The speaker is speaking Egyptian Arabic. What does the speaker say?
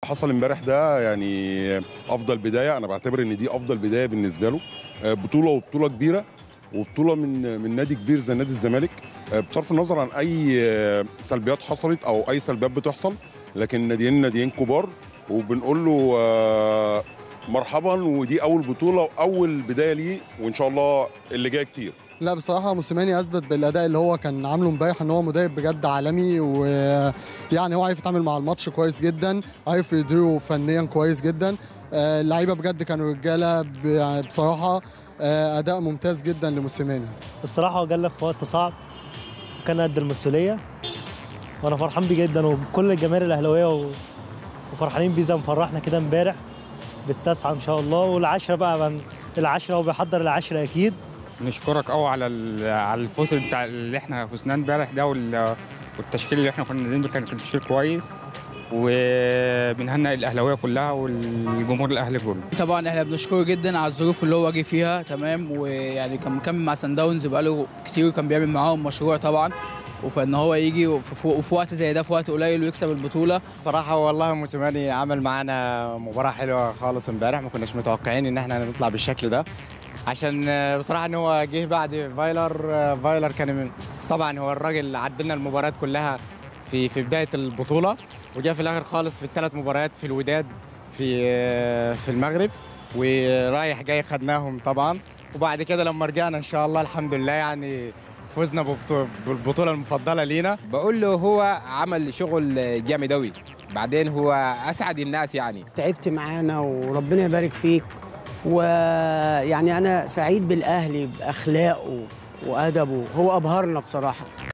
حصل امبارح ده يعني افضل بدايه انا بعتبر ان دي افضل بدايه بالنسبه له آه، بطوله وبطوله كبيره وبطوله من من نادي كبير زي نادي الزمالك آه، بصرف النظر عن اي آه، سلبيات حصلت او اي سلبيات بتحصل لكن ناديين ناديين كبار وبنقول له آه، مرحبا ودي اول بطوله واول بدايه ليه وان شاء الله اللي جاي كتير لا بصراحة موسيماني أثبت بالأداء اللي هو كان عامله امبارح إن هو مدرب بجد عالمي ويعني هو عارف يتعامل مع الماتش كويس جدا عارف يديره فنيا كويس جدا آه، اللعيبة بجد كانوا رجالة ب- يعني بصراحة آه، أداء ممتاز جدا لموسيماني الصراحه هو جال لك في وقت صعب وكان قد المسؤوليه وانا فرحان بيه جدا وكل الجماهير الاهلاويه و... وفرحانين بيه زي ما فرحنا كده امبارح بالتاسعه ان شاء الله والعشره بقى من العشره وبيحضر العشره اكيد نشكرك قوي على ال- على الفوز بتاع اللي احنا فزناه امبارح ده وال- والتشكيل اللي احنا كنا نازلين بيه كان كان تشكيل كويس وبنهنئ الاهلاويه كلها والجمهور الاهلي كله طبعا احنا بنشكره جدا على الظروف اللي هو جه فيها تمام ويعني كان مكمل مع سان داونز بقاله كتير وكان بيعمل معاهم مشروع طبعا وفان هو يجي وفي وفي وقت زي ده في وقت قليل ويكسب البطوله بصراحة والله موسيماني عمل معانا مباراة حلوة خالص امبارح ما كناش متوقعين ان احنا نطلع بالشكل ده عشان آه، بصراحة ان هو جه بعد فايلر آه، فايلر كان من طبعا هو الراجل عدلنا المباريات كلها في في بداية البطولة وجاء في الاخر خالص في الثلاث مباريات في الوداد في آه، في المغرب ورايح جاي خدناهم طبعا وبعد كده لما رجعنا ان شاء الله الحمد لله يعني فزنا ببطو- بالبطولة المفضلة لينا بقول له هو عمل شغل جامد أوي بعدين هو أسعد الناس يعني تعبت معانا وربنا يبارك فيك ويعني انا سعيد بالاهلي باخلاقه وادبه هو ابهرنا بصراحه